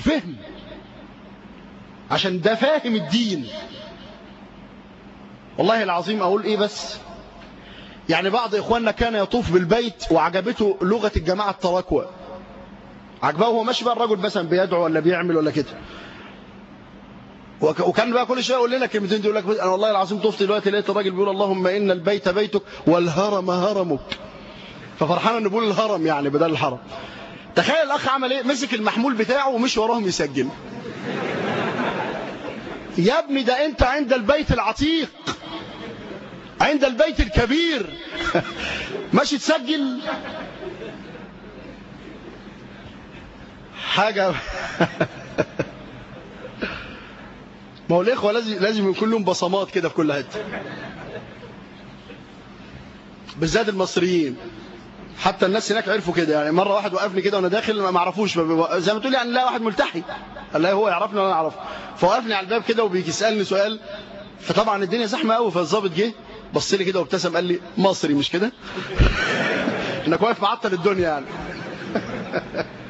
فهم عشان ده فاهم الدين والله العظيم اقول ايه بس يعني بعض اخواننا كان يطوف بالبيت وعجبته لغة الجماعة التراكوة عجبه وهو ماشي بقى الرجل مثلا بيدعو ولا بيعمل ولا كده وكان بقى كل شويه يقول لنا كلمتين دي يقول لك انا والله العظيم طفت دلوقتي لقيت الراجل بيقول اللهم ان البيت بيتك والهرم هرمك ففرحان انه بيقول الهرم يعني بدل الحرم تخيل الاخ عمل ايه مسك المحمول بتاعه ومشي وراهم يسجل يا ابني ده انت عند البيت العتيق عند البيت الكبير ماشي تسجل حاجة ما هو الإخوة لازم لازم يكون لهم بصمات كده في كل حته بالذات المصريين حتى الناس هناك عرفوا كده يعني مرة واحد وقفني كده وانا داخل ما اعرفوش زي ما تقول يعني لا واحد ملتحي قال لا هو يعرفني وانا اعرفه فوقفني على الباب كده وبيجي يسالني سؤال فطبعا الدنيا زحمه قوي فالظابط جه بص لي كده وابتسم قال لي مصري مش كده انك واقف معطل الدنيا يعني